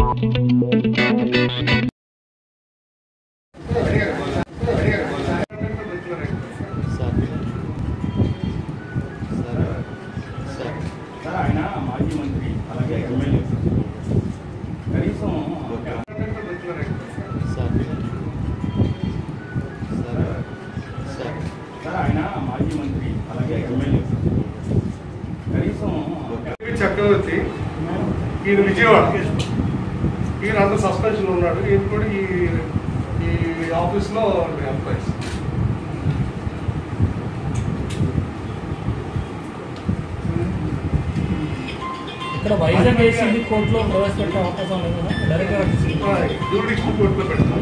Sir ఆయన మాజీ మంత్రి అలాగే ఎమ్మెల్యే కనీసం సార్ ఆయన మాజీ మంత్రి అలాగే ఎమ్మెల్యే కనీసం చక్రవర్తి ఈయన విజయవాడ ఈయన అంత సస్పెన్షన్ ఉన్నాడు ఈయన కూడా ఈ ఈ ఆఫీస్లో ఎంప్లాయీస్ ఇక్కడ వైజాగ్ ఏసీబీ కోర్టులో ప్రవేశపెట్టే అవకాశం లేదు కదా డైరెక్ట్గా జ్యూరిడిక్షన్ కోర్టులో పెడతాం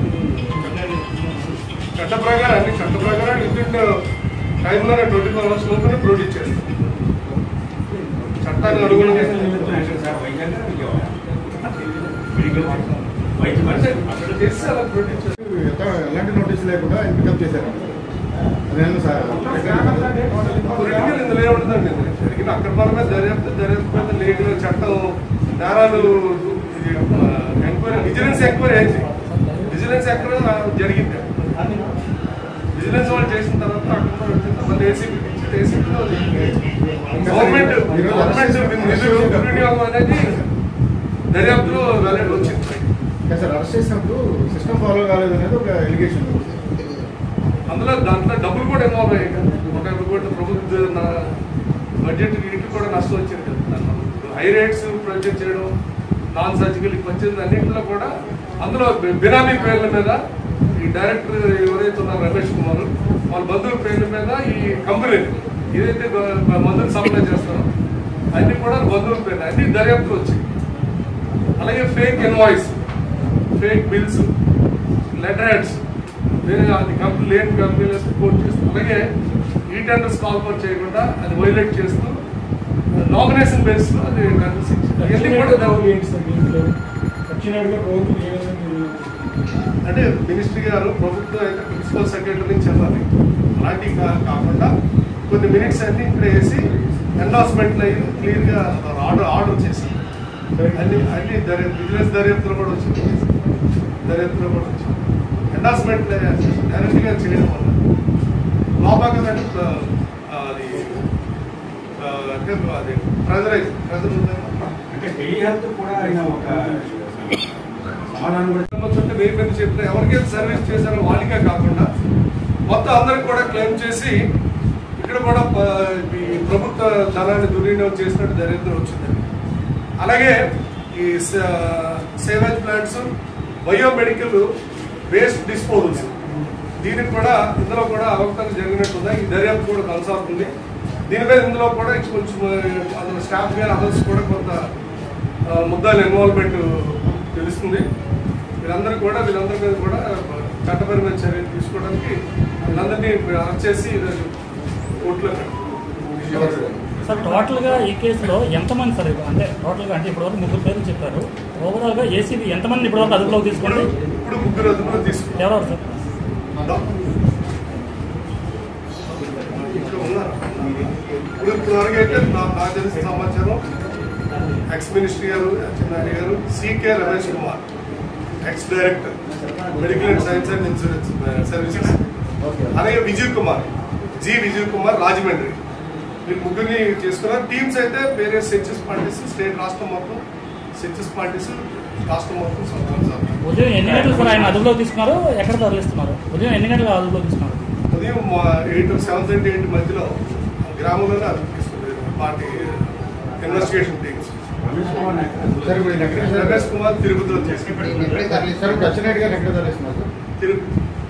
చట్ట ప్రకారం అన్ని చట్ట ప్రకారం విత్ ఐదున్నర ట్వంటీ ఫోర్ అవర్స్ లోపల ప్రొడ్యూస్ చేస్తాం చట్టాన్ని అనుగుణంగా సార్ వైజాగ్ విజయవాడ మెడికల్ అంటే అక్కడ చేస్తే అలా ప్రొడ్యూస్ చేస్తాం ఎలాంటి నోటీస్ లేకుండా ఆయన పికప్ చేశారు అదేనా సార్ పొలిటికల్ ఇందులో ఏముంటుందండి జరిగిన అక్రమాల మీద దర్యాప్తు దర్యాప్తు మీద లేడు చట్టం నేరాలు ఇది, ఆ, ఎంక్వైరీ విజిలెన్స్ ఎంక్వైరీ అయింది విజిలెన్స్ ఎంక్వైరీ జరిగింది విజిలెన్స్ వాళ్ళు చేసిన తర్వాత అక్కడ వచ్చిన తర్వాత ఏసీబీ ఏసీబీలో గవర్నమెంట్ గవర్నమెంట్ నిధులు దుర్వినియోగం అనేది దర్యాప్తులో వెల్లడి వచ్చింది సార్ అరెస్ట్ చేసినప్పుడు సిస్టమ్ ఫాలో కాలేదు అనేది ఒక ఎలిగేషన్ అందులో దాంట్లో డబ్బులు కూడా ఇన్వాల్వ్ అయ్యాయి కదా ఒక యాభై కోట్ల ప్రభుత్వ నా- బడ్జెట్ వీటికి కూడా నష్టం వచ్చింది కదా దాంట్లో. హై రేట్స్ ప్రొజెక్ట్ చేయడం నాన్ సర్జికల్ పర్చేజ్ అన్నింటిలో కూడా అందులో బి- బినామీ పేర్ల మీద ఈ డైరెక్టర్ ఎవరైతే ఉన్నారో రమేష్ కుమార్ వాళ్ళ బంధువుల పేర్ల మీద ఈ కంపెనీ ఏదైతే గ- మందులు సప్లై చేస్తారో అన్ని కూడా బంధువుల పేర్లు అన్ని దర్యాప్తు వచ్చాయి అలాగే fake invoice fake bills letter heads వేరే అది కంపెనీ లేని కంపెనీలు రిపోర్ట్ చేస్తూ అలాగే ఈ టెండర్స్ కాల్ఫర్ చేయకుండా అది వైలేట్ చేస్తూ నామినేషన్ బేస్ లో అది కనిపిస్తుంది ఇవన్నీ కూడా వచ్చినట్టుగా కోర్టు ఏ విధంగా అంటే మినిస్ట్రీ గారు ప్రభుత్వం అయితే ప్రిన్సిపల్ సెక్రటరీ నుంచి వెళ్ళాలి అలాంటివి కా- కాకుండా కొన్ని మినిట్స్ అన్ని ఇక్కడ వేసి ఎండార్స్మెంట్లు అయ్యి క్లియర్ గా ఆర్డర్ ఆర్డర్ చేసి అన్ని అన్ని దర్యాప్తు బిజినెస్ దర్యాప్తులో కూడా వచ్చింది దర్యాప్తులో కూడా వచ్చింది ఎండార్స్మెంట్ డైరెక్ట్ గా చేయడం వల్ల లోపల అది ఆ, అంటే అది ప్రెజరైజ్ ప్రెజర్ అంటే టెలి హెల్త్ కూడా ఆయన ఒక సమాధానం కూడా సంబంధించి వెయ్యి మంది చెప్పిన ఎవరికైతే సర్వీస్ చేశారో వాళ్ళకే కాకుండా మొత్తం అందరికి కూడా క్లెయిమ్ చేసి ఇక్కడ కూడా ప- ఈ ప్రభుత్వ ధనాన్ని దుర్వినియోగం చేసినట్టు దరిద్రం వచ్చిందండి అలాగే ఈ స- sewage plants biomedical waste disposals దీనికి కూడా ఇందులో కూడా అవకతవకలు జరిగినట్టు ఉన్నాయి ఈ దర్యాప్తు కూడా కొనసాగుతుంది దీని మీద ఇందులో కూడా కొంచెం ఆ, అందులో స్టాఫ్ గారు అదర్స్ కూడా కొంత ఆ, ముద్దాల ఇన్వాల్వ్మెంట్ తెలుస్తుంది వీళ్ళందరూ కూడా వీళ్ళందరి మీద కూడా చట్టపరమైన చర్యలు తీసుకోవడానికి వీళ్ళందరినీ అరెస్ట్ చేసి ఈరోజు కోర్టులో పెట్టారు. సార్ టోటల్ గా ఈ కేసులో ఎంతమంది సార్ ఇప్పుడు? అంటే టోటల్ గా అంటే ఇప్పటివరకు ముగ్గురు పేర్లు చెప్పారు ఓవరాల్ గా ఏసీబీ ఎంతమంది ఇప్పటివరకు అదుపులోకి ఇప్పుడు తీసుకోండి ఇప్పుడు ముగ్గురు అదుపులో తీసుకున్నారు ఎవరెవరు సార్ ఇంకా ఉన్నారు ఇప్పుడు ఇప్పుడు వరకు అయితే నా- నాకు తెలిసిన సమాచారం ఎక్స్ మినిస్టర్ గారు అచ్చెన్నాయుడు గారు C K Ramesh Kumar ex director medical and science and insurance services అలాగే విజయ్ కుమార్ జి విజయ్ కుమార్ రాజమండ్రి వీళ్ళు ముగ్గురిని చేసుకున్నారు టీమ్స్ అయితే వేరే సెంచెస్ పార్టీస్ స్టేట్ రాష్ట్రం మొత్తం సెంచెస్ పార్టీస్ రాష్ట్రం మొత్తం సంబంధించారు ఉదయం ఎన్ని గంటలకు సార్ ఆయన అదుపులోకి తీసుకున్నారు ఎక్కడ తరలిస్తున్నారు ఉదయం ఎన్ని గంటలకు అదుపులోకి తీసుకున్నారు ఉదయం ఎయిట్ సెవెన్ థర్టీ ఎయిట్ మధ్యలో గ్రామంలోనే అదుపు తీసుకుంటారు party investigation teams Ramesh Kumar Naik sir ఇప్పుడు ఎక్కడ సార్ రమేష్ కుమార్ తిరుపతిలో చేసుకుంటారు సార్ ఇప్పుడు అచ్చెన్నాయుడు గారు ఎక్కడ తరలిస్తున్నారు సార్ తిరుపతి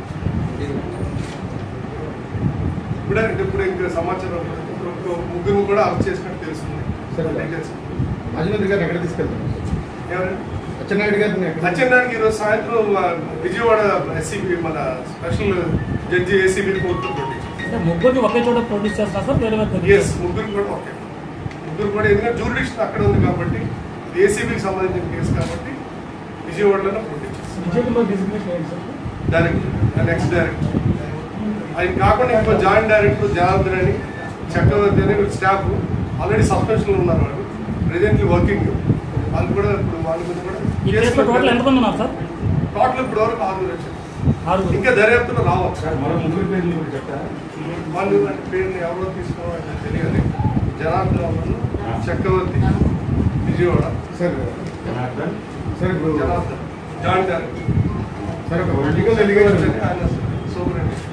ఇప్పుడే ఇప్పుడు ఇంకా సమాచారం లేదు. ఇప్పుడు ముగ్గురు కూడా అరెస్ట్ చేసినట్టు తెలుస్తుంది సరే. డీటెయిల్స్ రాజమండ్రి గారిని ఎక్కడ తీసుకెళ్తారు ఎవరండి అచ్చెన్నాయుడు గారిని ఎక్కడ అచ్చెన్నానికి ఈరోజు సాయంత్రం ఆ, విజయవాడ ఎస్సీబీ మన స్పెషల్ జడ్జి ఏసీబీ కోర్టులో ప్రొడ్యూస్ అంటే ముగ్గురిని ఒకే చోట ప్రొడ్యూస్ చేస్తున్నారు సార్ వేరే వేరే ఎస్ ముగ్గురు కూడా ఓకే ముగ్గురు కూడా ఎందుకంటే జూరిడిక్షన్ అక్కడ ఉంది కాబట్టి ఏసీబీకి సంబంధించిన కేసు కాబట్టి విజయవాడలోనే ప్రొడ్యూస్ చేస్తాం డైరెక్టర్ నెక్స్ట్ డైరెక్టర్ ఆయన కాకుండా ఇంకో జాయింట్ డైరెక్టర్ జనార్దన్ అని చక్రవర్తి అని వీళ్ళ స్టాఫ్ ఆల్రెడీ సస్పెన్షన్లో ఉన్నారు వాళ్ళు ప్రెజెంట్లీ వర్కింగ్ వాళ్ళు కూడా ఇప్పుడు వాళ్ళ మీద కూడా ఈ కేసులో టోటల్ ఎంతమంది ఉన్నారు సార్ టోటల్ ఇప్పుడు వరకు ఆరుగురు వచ్చారు ఆరుగురు ఇంకా దర్యాప్తులో రావచ్చు సార్ మరో ముగ్గురు పేర్లు మీరు చెప్తారా వాళ్ళు అంటే పేరుని ఎవరో తీసుకోవాలని తెలియదు జనార్దన్ చక్రవర్తి విజయవాడ సార్ జనార్దన్ సార్ ఇప్పుడు జనార్దన్ జాయింట్ డైరెక్టర్ సార్ ఒక పొలిటికల్ ఎలిగేషన్ ఆయన సూపరింటెండెంట్